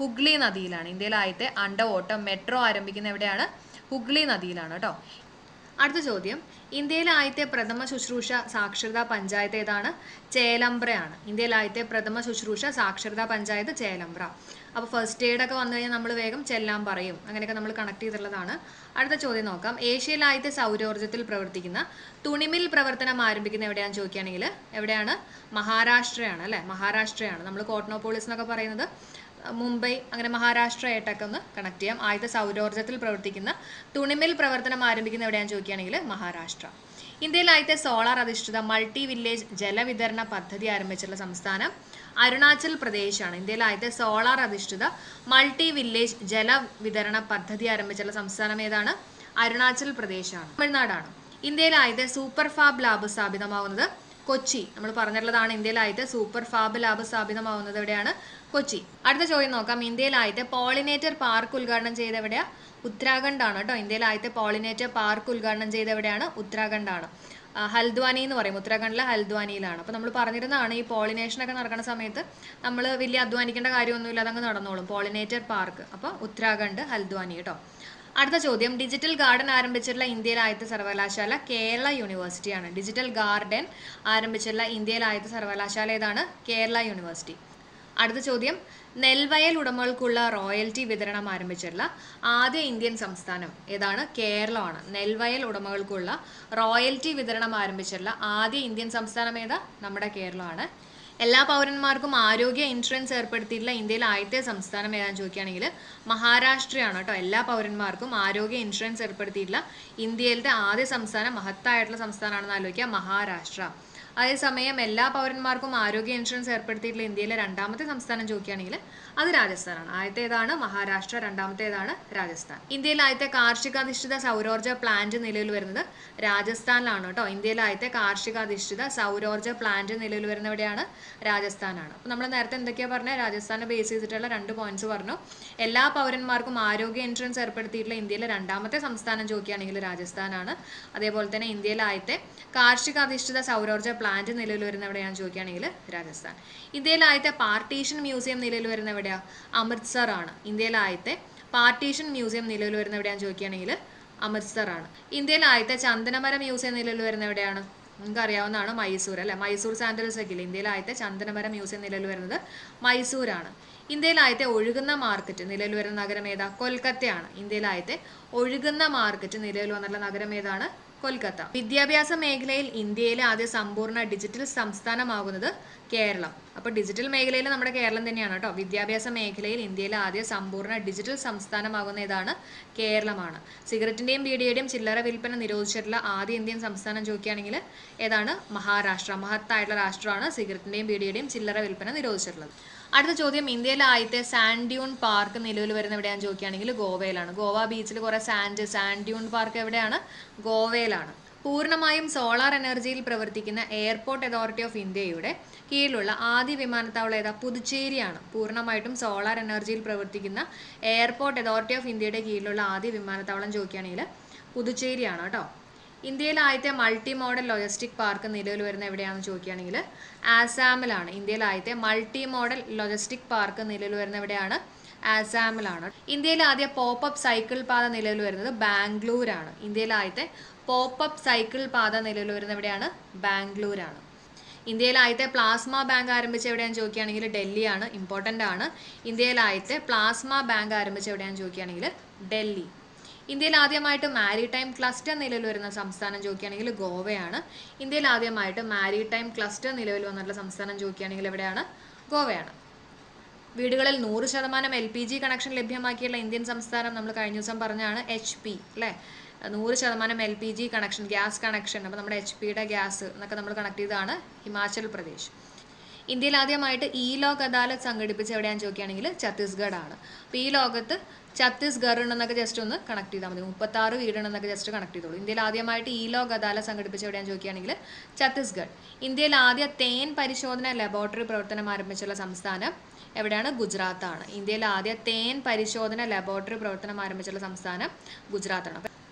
ഹുഗ്ലി നദിയിലാണ് ഇന്ത്യയിലെ ആദ്യത്തെ അണ്ടർ വാട്ടർ മെട്രോ ആരംഭിക്കുന്ന എവിടെയാണ് ഹുഗ്ലി നദിയിലാണ് കേട്ടോ അടുത്ത ചോദ്യം ഇന്ത്യയിലെ ആദ്യത്തെ പ്രഥമ ശുശ്രൂഷ സാക്ഷരതാ പഞ്ചായത്ത് ഏതാണ് ചേലമ്പ്രയാണ് ഇന്ത്യയിലെ ആദ്യത്തെ പ്രഥമ ശുശ്രൂഷ സാക്ഷരതാ പഞ്ചായത്ത് ചേലമ്പ്ര അപ്പോൾ ഫസ്റ്റ് എയ്ഡ് ഒക്കെ വന്നു കഴിഞ്ഞാൽ നമ്മൾ വേഗം ചെല്ലാൻ പറയും അങ്ങനെയൊക്കെ നമ്മൾ കണക്ട് ചെയ്തിട്ടുള്ളതാണ് അടുത്ത ചോദ്യം നോക്കാം ഏഷ്യയിലെ ആദ്യത്തെ സൗരോർജ്ജത്തിൽ പ്രവർത്തിക്കുന്ന തുണിമിൽ പ്രവർത്തനം ആരംഭിക്കുന്ന എവിടെയാണെന്ന് ചോദിക്കുകയാണെങ്കിൽ എവിടെയാണ് മഹാരാഷ്ട്രയാണ് അല്ലേ മഹാരാഷ്ട്രയാണ് നമ്മൾ കോട്ടണോപോളിസ് എന്നൊക്കെ പറയുന്നത് മുംബൈ അങ്ങനെ മഹാരാഷ്ട്ര ആയിട്ടൊക്കെ ഒന്ന് കണക്ട് ചെയ്യാം ആദ്യത്തെ സൗരോർജ്ജത്തിൽ പ്രവർത്തിക്കുന്ന തുണിമിൽ പ്രവർത്തനം ആരംഭിക്കുന്ന എവിടെയാണെന്ന് ചോദിക്കുകയാണെങ്കിൽ മഹാരാഷ്ട്ര ഇന്ത്യയിൽ ആദ്യത്തെ സോളാർ അധിഷ്ഠിത മൾട്ടി വില്ലേജ് ജലവിതരണ പദ്ധതി ആരംഭിച്ചിട്ടുള്ള സംസ്ഥാനം അരുണാചൽ പ്രദേശാണ് ഇന്ത്യയിൽ ആദ്യത്തെ സോളാർ അധിഷ്ഠിത മൾട്ടി വില്ലേജ് ജലവിതരണ പദ്ധതി ആരംഭിച്ചിട്ടുള്ള സംസ്ഥാനം ഏതാണ് അരുണാചൽ പ്രദേശാണ് തമിഴ്നാടാണ് ഇന്ത്യയിൽ ആദ്യത്തെ സൂപ്പർ ഫാബ് ലാബ് സ്ഥാപിതമാവുന്നത് കൊച്ചി നമ്മൾ പറഞ്ഞിട്ടുള്ളതാണ് ഇന്ത്യയിൽ ആദ്യത്തെ സൂപ്പർ ഫാബ് ലാബ് സ്ഥാപിതമാവുന്നത് എവിടെയാണ് കൊച്ചി അടുത്ത ചോദ്യം നോക്കാം ഇന്ത്യയിൽ ആദ്യത്തെ പോളിനേറ്റർ പാർക്ക് ഉദ്ഘാടനം ചെയ്ത എവിടെയാ ഉത്തരാഖണ്ഡ് ആണ് കേട്ടോ ഇന്ത്യയിൽ ആദ്യത്തെ പോളിനേറ്റർ പാർക്ക് ഉദ്ഘാടനം ചെയ്ത എവിടെയാണ് ഉത്തരാഖണ്ഡ് ആണ് ആ, ഹൽദ്വാനി എന്ന് പറയും ഉത്തരാഖണ്ഡിലെ ഹൽദ്വാനിയിലാണ് അപ്പോൾ നമ്മൾ പറഞ്ഞിരുന്നതാണ് ഈ പോളിനേഷൻ ഒക്കെ നടക്കുന്ന സമയത്ത് നമ്മൾ വലിയ അധ്വാനിക്കേണ്ട കാര്യമൊന്നുമില്ല അതങ്ങ് നടന്നോളും പോളിനേറ്റർ പാർക്ക് അപ്പോൾ ഉത്തരാഖണ്ഡ് ഹൽദ്വാനി കേട്ടോ അടുത്ത ചോദ്യം ഡിജിറ്റൽ ഗാർഡൻ ആരംഭിച്ചിട്ടുള്ള ഇന്ത്യയിലെ ആദ്യത്തെ സർവകലാശാല കേരള യൂണിവേഴ്സിറ്റിയാണ് ഡിജിറ്റൽ ഗാർഡൻ ആരംഭിച്ചിട്ടുള്ള ഇന്ത്യയിലെ ആദ്യത്തെ സർവകലാശാല ഏതാണ് കേരള യൂണിവേഴ്സിറ്റി അടുത്ത ചോദ്യം നെൽവയൽ ഉടമകൾക്കുള്ള റോയൽറ്റി വിതരണം ആരംഭിച്ചിട്ടുള്ള ആദ്യ ഇന്ത്യൻ സംസ്ഥാനം ഏതാണ് കേരളമാണ് നെൽവയൽ ഉടമകൾക്കുള്ള റോയൽറ്റി വിതരണം ആരംഭിച്ചിട്ടുള്ള ആദ്യ ഇന്ത്യൻ സംസ്ഥാനം ഏതാ നമ്മുടെ കേരളമാണ് എല്ലാ പൗരന്മാർക്കും ആരോഗ്യ ഇൻഷുറൻസ് ഏർപ്പെടുത്തിയിട്ടുള്ള ഇന്ത്യയിലെ ആദ്യത്തെ സംസ്ഥാനം ഏതാണെന്ന് ചോദിക്കുകയാണെങ്കിൽ മഹാരാഷ്ട്രയാണ് കേട്ടോ എല്ലാ പൗരന്മാർക്കും ആരോഗ്യ ഇൻഷുറൻസ് ഏർപ്പെടുത്തിയിട്ടുള്ള ഇന്ത്യയിലത്തെ ആദ്യ സംസ്ഥാനം മഹത്തായിട്ടുള്ള സംസ്ഥാനമാണെന്ന് ആലോചിക്കുക മഹാരാഷ്ട്ര അതേസമയം എല്ലാ പൗരന്മാർക്കും ആരോഗ്യ ഇൻഷുറൻസ് ഏർപ്പെടുത്തിയിട്ടുള്ള ഇന്ത്യയിലെ രണ്ടാമത്തെ സംസ്ഥാനം ചോദിക്കുകയാണെങ്കിൽ അത് രാജസ്ഥാനാണ് ആദ്യത്തേതാണ് മഹാരാഷ്ട്ര രണ്ടാമത്തേതാണ് രാജസ്ഥാൻ ഇന്ത്യയിൽ ആദ്യത്തെ കാർഷികാധിഷ്ഠിത സൗരോർജ്ജ പ്ലാന്റ് നിലവിൽ വരുന്നത് രാജസ്ഥാനിലാണ് കേട്ടോ ഇന്ത്യയിൽ ആദ്യത്തെ കാർഷികാധിഷ്ഠിത സൗരോർജ്ജ പ്ലാന്റ് നിലവിൽ വരുന്ന എവിടെയാണ് രാജസ്ഥാനാണ് അപ്പോൾ നമ്മൾ നേരത്തെ എന്തൊക്കെയാണ് പറഞ്ഞത് രാജസ്ഥാനെ ബേസ് ചെയ്തിട്ടുള്ള രണ്ട് പോയിന്റ്സ് പറഞ്ഞു എല്ലാ പൗരന്മാർക്കും ആരോഗ്യ ഇൻഷുറൻസ് ഏർപ്പെടുത്തിയിട്ടുള്ള ഇന്ത്യയിലെ രണ്ടാമത്തെ സംസ്ഥാനം ചോദിക്കുകയാണെങ്കിൽ രാജസ്ഥാനാണ് അതേപോലെ തന്നെ ഇന്ത്യയിലെ ആദ്യത്തെ കാർഷികാധിഷ്ഠിത സൗരോർജ്ജ പ്ലാന്റ് നിലവിൽ വരുന്ന എവിടെയാണെന്ന് ചോദിക്കുകയാണെങ്കിൽ രാജസ്ഥാൻ ഇന്ത്യയിലെ ആദ്യത്തെ പാർട്ടീഷൻ മ്യൂസിയം നിലവിൽ വരുന്ന എവിടെയാ അമൃത്സർ ആണ് ഇന്ത്യയിലെ ആദ്യത്തെ പാർട്ടീഷൻ മ്യൂസിയം നിലവിൽ വരുന്ന എവിടെയാണെന്ന് ചോദിക്കുകയാണെങ്കിൽ അമൃത്സർ ആണ് ഇന്ത്യയിലെ ആദ്യത്തെ ചന്ദനമര മ്യൂസിയം നിലവിൽ വരുന്ന എവിടെയാണ് നിങ്ങൾക്ക് അറിയാവുന്നതാണ് മൈസൂർ അല്ലെ മൈസൂർ സാൻഡൽസ് ഒക്കെ ഇല്ലേ ഇന്ത്യയിലെ ആദ്യത്തെ ചന്ദനമര മ്യൂസിയം നിലവിൽ വരുന്നത് മൈസൂരാണ് ഇന്ത്യയിലെ ആദ്യത്തെ ഒഴുകുന്ന മാർക്കറ്റ് നിലവിൽ വരുന്ന നഗരം ഏതാ കൊൽക്കത്തയാണ് ഇന്ത്യയിലെ ആദ്യത്തെ ഒഴുകുന്ന മാർക്കറ്റ് നിലവിൽ വന്നിട്ടുള്ള നഗരം ഏതാണ് കൊൽക്കത്ത വിദ്യാഭ്യാസ മേഖലയിൽ ഇന്ത്യയിലെ ആദ്യ സമ്പൂർണ്ണ ഡിജിറ്റൽ സംസ്ഥാനമാകുന്നത് കേരളം അപ്പോൾ ഡിജിറ്റൽ മേഖലയിൽ നമ്മുടെ കേരളം തന്നെയാണ് കേട്ടോ വിദ്യാഭ്യാസ മേഖലയിൽ ഇന്ത്യയിലെ ആദ്യ സമ്പൂർണ്ണ ഡിജിറ്റൽ സംസ്ഥാനമാകുന്ന ഏതാണ് കേരളമാണ് സിഗരറ്റിന്റെയും ബീഡിയുടെയും ചില്ലറ വിൽപ്പന നിരോധിച്ചിട്ടുള്ള ആദ്യ ഇന്ത്യൻ സംസ്ഥാനം ചോദിക്കുകയാണെങ്കിൽ ഏതാണ് മഹാരാഷ്ട്ര മഹത്തായിട്ടുള്ള രാഷ്ട്രമാണ് സിഗരറ്റിന്റെയും ബീഡിയുടെയും ചില്ലറ വിൽപ്പന നിരോധിച്ചിട്ടുള്ളത് അടുത്ത ചോദ്യം ഇന്ത്യയിലെ ആദ്യത്തെ സാൻഡ് ഡ്യൂൺ പാർക്ക് നിലവിൽ വരുന്ന എവിടെയാണെന്ന് ചോദിക്കുകയാണെങ്കിൽ ഗോവയിലാണ് ഗോവ ബീച്ചിൽ കുറേ സാൻഡ് സാൻഡ് ഡ്യൂൺ പാർക്ക് എവിടെയാണ് ഗോവയിലാണ് പൂർണ്ണമായും സോളാർ എനർജിയിൽ പ്രവർത്തിക്കുന്ന എയർപോർട്ട് അതോറിറ്റി ഓഫ് ഇന്ത്യയുടെ കീഴിലുള്ള ആദ്യ വിമാനത്താവളം ഏതാ പുതുച്ചേരിയാണ് പൂർണ്ണമായിട്ടും സോളാർ എനർജിയിൽ പ്രവർത്തിക്കുന്ന എയർപോർട്ട് അതോറിറ്റി ഓഫ് ഇന്ത്യയുടെ കീഴിലുള്ള ആദ്യ വിമാനത്താവളം ചോദിക്കുകയാണെങ്കിൽ പുതുച്ചേരിയാണ് കേട്ടോ ഇന്ത്യയിലെ ആദ്യത്തെ മൾട്ടി മോഡൽ ലോജിസ്റ്റിക് പാർക്ക് നിലവിൽ വരുന്ന എവിടെയാണെന്ന് ചോദിക്കുകയാണെങ്കിൽ ആസാമിലാണ് ഇന്ത്യയിലെ ആദ്യത്തെ മൾട്ടി മോഡൽ ലോജിസ്റ്റിക് പാർക്ക് നിലവിൽ വരുന്ന എവിടെയാണ് ആസാമിലാണ് ഇന്ത്യയിലെ ആദ്യ പോപ്പപ്പ് സൈക്കിൾ പാത നിലവിൽ വരുന്നത് ബാംഗ്ലൂരാണ് ഇന്ത്യയിലെ ആദ്യത്തെ പോപ്പപ്പ് സൈക്കിൾ പാത നിലവിൽ വരുന്ന എവിടെയാണ് ബാംഗ്ലൂരാണ് ഇന്ത്യയിലെ ആദ്യത്തെ പ്ലാസ്മ ബാങ്ക് ആരംഭിച്ച എവിടെയാണെന്ന് ചോദിക്കുകയാണെങ്കിൽ ഡൽഹിയാണ് ഇമ്പോർട്ടൻ്റ് ആണ് ഇന്ത്യയിലെ ആദ്യത്തെ പ്ലാസ്മ ബാങ്ക് ആരംഭിച്ച എവിടെയാണെന്ന് ചോദിക്കുകയാണെങ്കിൽ ഡൽഹി ഇന്ത്യയിൽ ആദ്യമായിട്ട് മാരിടൈം ക്ലസ്റ്റർ നിലവിൽ വരുന്ന സംസ്ഥാനം ചോദിക്കുകയാണെങ്കിൽ ഗോവയാണ് ഇന്ത്യയിൽ ആദ്യമായിട്ട് മാരിടൈം ക്ലസ്റ്റർ നിലവിൽ വന്നിട്ടുള്ള സംസ്ഥാനം ചോദിക്കുകയാണെങ്കിൽ എവിടെയാണ് ഗോവയാണ് വീടുകളിൽ നൂറ് ശതമാനം എൽ പി ജി കണക്ഷൻ ലഭ്യമാക്കിയുള്ള ഇന്ത്യൻ സംസ്ഥാനം നമ്മൾ കഴിഞ്ഞ ദിവസം പറഞ്ഞാണ് എച്ച് പി അല്ലേ നൂറ് ശതമാനം L P G connection gas connection അപ്പോൾ നമ്മുടെ എച്ച് പിയുടെ ഗ്യാസ് എന്നൊക്കെ നമ്മൾ കണക്ട് ചെയ്തതാണ് ഹിമാചൽ പ്രദേശ് ഇന്ത്യയിൽ ആദ്യമായിട്ട് ഈ ലോക് അദാലത്ത് സംഘടിപ്പിച്ച എവിടെയാണെന്ന് ചോദിക്കുകയാണെങ്കിൽ ഛത്തീസ്ഗഡ് ആണ് അപ്പോൾ ഈ ലോകത്ത് ഛത്തീസ്ഗഡ് ഉണ്ടെന്നൊക്കെ ജസ്റ്റ് ഒന്ന് കണക്ട് ചെയ്താൽ മതി മുപ്പത്താറ് വീടുണ്ടെന്നൊക്കെ ജസ്റ്റ് കണക്ട് ചെയ്തോളൂ ഇന്ത്യയിൽ ആദ്യമായിട്ട് ഈ ലോക് അദാലത്ത് സംഘടിപ്പിച്ച എവിടെയാണെന്ന് ചോദിക്കുകയാണെങ്കിൽ ഛത്തീസ്ഗഡ് ഇന്ത്യയിൽ ആദ്യ തേൻ പരിശോധന ലബോറട്ടറി പ്രവർത്തനം ആരംഭിച്ചുള്ള സംസ്ഥാനം എവിടെയാണ് ഗുജറാത്താണ് ഇന്ത്യയിൽ ആദ്യ തേൻ പരിശോധന ലബോറട്ടറി പ്രവർത്തനം ആരംഭിച്ചുള്ള സംസ്ഥാനം ഗുജറാത്താണ്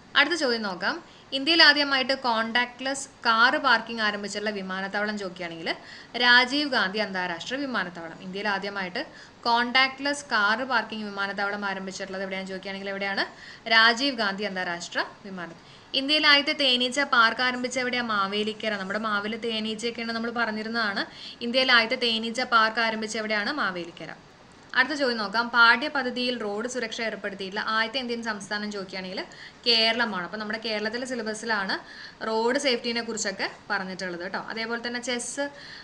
അടുത്ത ചോദ്യം നോക്കാം ഇന്ത്യയിൽ ആദ്യമായിട്ട് കോണ്ടാക്ട്ലെസ് കാറ് പാർക്കിംഗ് ആരംഭിച്ചുള്ള വിമാനത്താവളം ചോദിക്കുകയാണെങ്കിൽ രാജീവ് ഗാന്ധി അന്താരാഷ്ട്ര വിമാനത്താവളം ഇന്ത്യയിൽ ആദ്യമായിട്ട് കോണ്ടാക്ട്ലെസ് കാറ് പാർക്കിംഗ് വിമാനത്താവളം ആരംഭിച്ചിട്ടുള്ളത് എവിടെയാണെന്ന് ചോദിക്കുകയാണെങ്കിൽ എവിടെയാണ് രാജീവ് ഗാന്ധി അന്താരാഷ്ട്ര വിമാനത്താവളം ഇന്ത്യയിൽ ആദ്യത്തെ തേനീച്ച പാർക്ക് ആരംഭിച്ച എവിടെയാ മാവേലിക്കര നമ്മുടെ മാവിലെ തേനീച്ചയൊക്കെയാണ് നമ്മൾ പറഞ്ഞിരുന്നതാണ് ഇന്ത്യയിൽ ആദ്യത്തെ തേനീച്ച പാർക്ക് ആരംഭിച്ച എവിടെയാണ് മാവേലിക്കര അടുത്ത ചോദ്യം നോക്കാം പാഠ്യപദ്ധതിയിൽ റോഡ് സുരക്ഷ ഏർപ്പെടുത്തിയിട്ടുള്ള ആദ്യത്തെ ഇന്ത്യൻ സംസ്ഥാനം ചോദിക്കുകയാണെങ്കിൽ കേരളമാണ് അപ്പോൾ നമ്മുടെ കേരളത്തിലെ സിലബസിലാണ് റോഡ് സേഫ്റ്റിനെ കുറിച്ചൊക്കെ പറഞ്ഞിട്ടുള്ളത് കേട്ടോ അതേപോലെ തന്നെ ചെസ്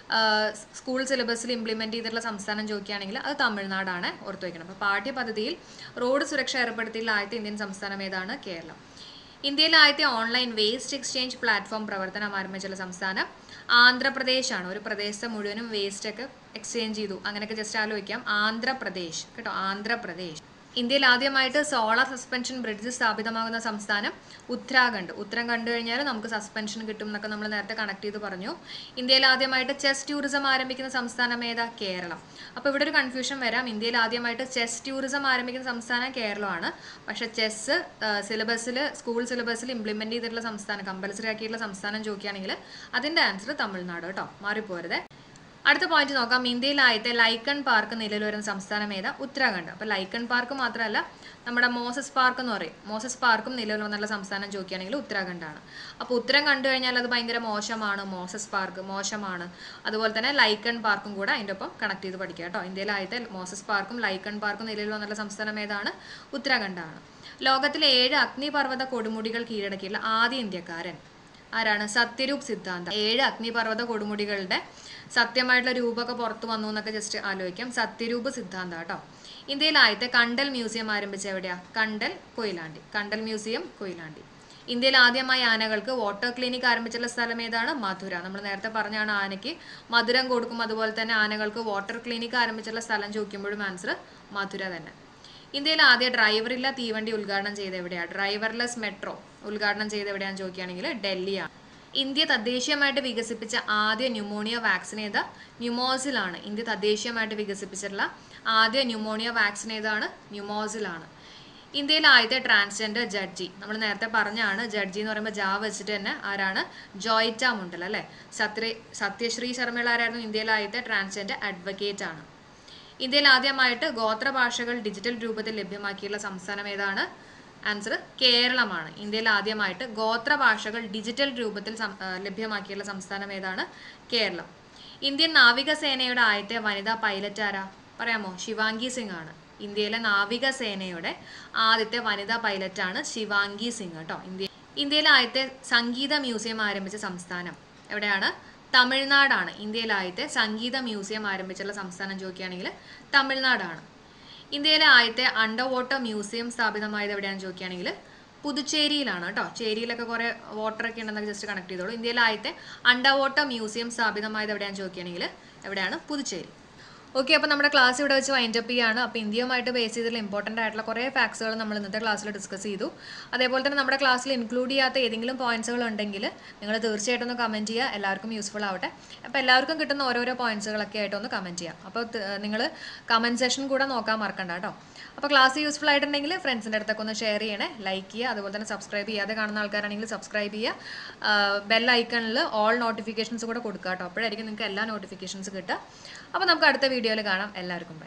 സ്കൂൾ സിലബസിൽ ഇംപ്ലിമെൻറ്റ് ചെയ്തിട്ടുള്ള സംസ്ഥാനം ചോദിക്കുകയാണെങ്കിൽ അത് തമിഴ്നാടാണ് ഓർത്ത് വയ്ക്കണം അപ്പോൾ പാഠ്യപദ്ധതിയിൽ റോഡ് സുരക്ഷ ഏർപ്പെടുത്തിയിട്ടുള്ള ആദ്യത്തെ ഇന്ത്യൻ സംസ്ഥാനം ഏതാണ് കേരളം ഇന്ത്യയിലെ ആദ്യത്തെ ഓൺലൈൻ വേസ്റ്റ് എക്സ്ചേഞ്ച് പ്ലാറ്റ്ഫോം പ്രവർത്തനം ആരംഭിച്ചുള്ള സംസ്ഥാനം ആന്ധ്രാപ്രദേശാണ് ഒരു പ്രദേശത്തെ മുഴുവനും വേസ്റ്റ് ഒക്കെ എക്സ്ചേഞ്ച് ചെയ്തു അങ്ങനെയൊക്കെ ജസ്റ്റ് ആലോചിക്കാം ആന്ധ്രാപ്രദേശ് കേട്ടോ ആന്ധ്രാപ്രദേശ് ഇന്ത്യയിൽ ആദ്യമായിട്ട് സോളാർ സസ്പെൻഷൻ ബ്രിഡ്ജ് സ്ഥാപിതമാകുന്ന സംസ്ഥാനം ഉത്തരാഖണ്ഡ് ഉത്തരം കണ്ടു കഴിഞ്ഞാൽ നമുക്ക് സസ്പെൻഷൻ കിട്ടും എന്നൊക്കെ നമ്മൾ നേരത്തെ കണക്ട് ചെയ്ത് പറഞ്ഞു ഇന്ത്യയിൽ ആദ്യമായിട്ട് ചെസ് ടൂറിസം ആരംഭിക്കുന്ന സംസ്ഥാനം ഏതാ കേരളം അപ്പോൾ ഇവിടെ ഒരു കൺഫ്യൂഷൻ വരാം ഇന്ത്യയിൽ ആദ്യമായിട്ട് ചെസ് ടൂറിസം ആരംഭിക്കുന്ന സംസ്ഥാനം കേരളമാണ് പക്ഷേ ചെസ് സിലബസിൽ സ്കൂൾ സിലബസിൽ ഇംപ്ലിമെൻറ്റ് ചെയ്തിട്ടുള്ള സംസ്ഥാനം കമ്പൽസറി ആക്കിയിട്ടുള്ള സംസ്ഥാനം ചോദിക്കുകയാണെങ്കിൽ അതിൻ്റെ ആൻസർ തമിഴ്നാട് കേട്ടോ മാറിപ്പോരുത് അടുത്ത പോയിന്റ് നോക്കാം ഇന്ത്യയിൽ ആദ്യത്തെ ലൈക്കൺ പാർക്ക് നിലവിൽ വരുന്ന സംസ്ഥാനം ഏതാ ഉത്തരാഖണ്ഡ് അപ്പോൾ ലൈക്കൺ പാർക്ക് മാത്രമല്ല നമ്മുടെ മോസസ് പാർക്ക് എന്ന് പറയും മോസസ് പാർക്കും നിലവിൽ വന്നുള്ള സംസ്ഥാനം ചോദിക്കുകയാണെങ്കിൽ ഉത്തരാഖണ്ഡാണ് അപ്പോൾ ഉത്തരം കണ്ടു കഴിഞ്ഞാൽ അത് ഭയങ്കര മോശമാണ് മോസസ് പാർക്ക് മോശമാണ് അതുപോലെ തന്നെ ലൈക്കൺ പാർക്കും കൂടെ അതിൻ്റെ ഒപ്പം കണക്ട് ചെയ്ത് പഠിക്കുക കേട്ടോ ഇന്ത്യയിൽ ആദ്യത്തെ മോസസ് പാർക്കും ലൈക്കൺ പാർക്കും നിലവിൽ വന്നുള്ള സംസ്ഥാനം ഏതാണ് ഉത്തരാഖണ്ഡാണ് ലോകത്തിലെ ഏഴ് അഗ്നിപർവ്വത കൊടുമുടികൾ കീഴടക്കിയുള്ള ആദ്യ ഇന്ത്യക്കാരൻ ആരാണ് സത്യരൂപ് സിദ്ധാന്ത ഏഴ് അഗ്നിപർവ്വത കൊടുമുടികളുടെ സത്യമായിട്ടുള്ള രൂപമൊക്കെ പുറത്തു വന്നു എന്നൊക്കെ ജസ്റ്റ് ആലോചിക്കാം സത്യരൂപ സിദ്ധാന്ത കേട്ടോ ഇന്ത്യയിൽ ആദ്യത്തെ കണ്ടൽ മ്യൂസിയം ആരംഭിച്ച എവിടെയാ കണ്ടൽ കൊയിലാണ്ടി കണ്ടൽ മ്യൂസിയം കൊയിലാണ്ടി ഇന്ത്യയിൽ ആദ്യമായി ആനകൾക്ക് വാട്ടർ ക്ലിനിക് ആരംഭിച്ചുള്ള സ്ഥലം ഏതാണ് മധുര നമ്മൾ നേരത്തെ പറഞ്ഞാണ് ആനയ്ക്ക് മധുരം കൊടുക്കും അതുപോലെ തന്നെ ആനകൾക്ക് വാട്ടർ ക്ലിനിക് ആരംഭിച്ചുള്ള സ്ഥലം ചോദിക്കുമ്പോഴും ആൻസർ മധുര തന്നെ ഇന്ത്യയിൽ ആദ്യ ഡ്രൈവറില്ല തീവണ്ടി ഉദ്ഘാടനം ചെയ്ത എവിടെയാണ് ഡ്രൈവർലെസ് മെട്രോ ഉദ്ഘാടനം ചെയ്ത എവിടെയാണെന്ന് ചോദിക്കുകയാണെങ്കിൽ ഡൽഹിയാണ് ഇന്ത്യ തദ്ദേശീയമായിട്ട് വികസിപ്പിച്ച ആദ്യ ന്യൂമോണിയ വാക്സിൻ ഏതാ ന്യൂമോസിലാണ് ഇന്ത്യ തദ്ദേശീയമായിട്ട് വികസിപ്പിച്ചിട്ടുള്ള ആദ്യ ന്യൂമോണിയ വാക്സിൻ ഏതാണ് ന്യൂമോസിലാണ് ഇന്ത്യയിൽ ആദ്യത്തെ ട്രാൻസ്ജെൻഡർ ജഡ്ജി നമ്മൾ നേരത്തെ പറഞ്ഞാണ് ജഡ്ജി എന്ന് പറയുമ്പോൾ ജാ വെച്ചിട്ട് തന്നെ ആരാണ് ജോയിറ്റ മുണ്ടൽ അല്ലേ സത്യ സത്യശ്രീ ശർമ്മയിൽ ആരായിരുന്നു ഇന്ത്യയിലെ ആദ്യത്തെ ട്രാൻസ്ജെൻഡർ അഡ്വക്കേറ്റ് ആണ് ഇന്ത്യയിൽ ആദ്യമായിട്ട് ഗോത്രഭാഷകൾ ഡിജിറ്റൽ രൂപത്തിൽ ലഭ്യമാക്കിയുള്ള സംസ്ഥാനം ഏതാണ് ആൻസർ കേരളമാണ് ഇന്ത്യയിൽ ആദ്യമായിട്ട് ഗോത്രഭാഷകൾ ഡിജിറ്റൽ രൂപത്തിൽ സം- ആ, ലഭ്യമാക്കിയുള്ള സംസ്ഥാനം ഏതാണ് കേരളം ഇന്ത്യൻ നാവികസേനയുടെ ആദ്യത്തെ വനിതാ പൈലറ്റ് ആരാ പറയാമോ ശിവാംഗി സിംഗ് ആണ് ഇന്ത്യയിലെ നാവികസേനയുടെ ആദ്യത്തെ വനിതാ പൈലറ്റാണ് ശിവാംഗി സിംഗ് കേട്ടോ ഇന്ത്യ ഇന്ത്യയിലെ ആദ്യത്തെ സംഗീത മ്യൂസിയം ആരംഭിച്ച സംസ്ഥാനം എവിടെയാണ് തമിഴ്നാടാണ് ഇന്ത്യയിലെ ആദ്യത്തെ സംഗീത മ്യൂസിയം ആരംഭിച്ചുള്ള സംസ്ഥാനം ചോദിക്കുകയാണെങ്കിൽ തമിഴ്നാടാണ് ഇന്ത്യയിലെ ആദ്യത്തെ അണ്ടർ വാട്ടർ മ്യൂസിയം സ്ഥാപിതമായത് എവിടെയാണെന്ന് ചോദിക്കുകയാണെങ്കിൽ പുതുച്ചേരിയിലാണ് കേട്ടോ ചേരിയിലൊക്കെ കുറേ വാട്ടർ ഒക്കെ ഉണ്ടെന്നൊക്കെ ജസ്റ്റ് കണക്ട് ചെയ്തോളൂ ഇന്ത്യയിലെ ആദ്യത്തെ അണ്ടർ വാട്ടർ മ്യൂസിയം സ്ഥാപിതമായത് എവിടെയാണെന്ന് ചോദിക്കുകയാണെങ്കിൽ എവിടെയാണ് പുതുച്ചേരി ഓക്കെ അപ്പോൾ നമ്മുടെ ക്ലാസ് ഇവിടെ വെച്ച് വൈൻഡ് അപ്പ് ചെയ്യാണ് അപ്പോൾ ഇന്ത്യയുമായിട്ട് ബേസ് ചെയ്തിട്ടുള്ള ഇമ്പോർട്ടൻ്റ് ആയിട്ടുള്ള കുറേ ഫാക്ട്സുകൾ നമ്മൾ ഇന്നത്തെ ക്ലാസ്സിൽ ഡിസ്കസ് ചെയ്തു അതേപോലെ തന്നെ നമ്മുടെ ക്ലാസ്സിൽ ഇൻക്ലൂഡ് ചെയ്യാത്ത ഏതെങ്കിലും പോയിന്റ്സുകൾ ഉണ്ടെങ്കിൽ നിങ്ങൾ തീർച്ചയായിട്ടും ഒന്ന് കമൻറ്റ് ചെയ്യുക എല്ലാവർക്കും യൂസ്ഫുൾ ആവട്ടെ അപ്പോൾ എല്ലാവർക്കും കിട്ടുന്ന ഓരോരോ പോയിന്റ്സുകളൊക്കെ ആയിട്ട് ഒന്ന് കമൻറ്റ് ചെയ്യാം അപ്പോൾ നിങ്ങൾ കമൻറ്റ് സെഷൻ കൂടെ നോക്കാൻ മറക്കണ്ട കേട്ടോ അപ്പോൾ ക്ലാസ് യൂസ്ഫുൾ ആയിട്ടുണ്ടെങ്കിൽ ഫ്രണ്ട്സിൻ്റെ അടുത്തൊക്കെ ഒന്ന് ഷെയർ ചെയ്യണേ ലൈക്ക് ചെയ്യുക അതുപോലെ തന്നെ സബ്സ്ക്രൈബ് ചെയ്യാതെ കാണുന്ന ആൾക്കാരാണെങ്കിൽ സബ്സ്ക്രൈബ് ചെയ്യുക ബെൽ ഐക്കണിൽ ഓൾ നോട്ടിഫിക്കേഷൻസ് കൂടെ കൊടുക്കുക കേട്ടോ അപ്പോഴായിരിക്കും നിങ്ങൾക്ക് എല്ലാ നോട്ടിഫിക്കേഷൻസ് കിട്ടുക അപ്പോൾ നമുക്ക് അടുത്ത വീഡിയോയിൽ കാണാം എല്ലാവർക്കും ബൈ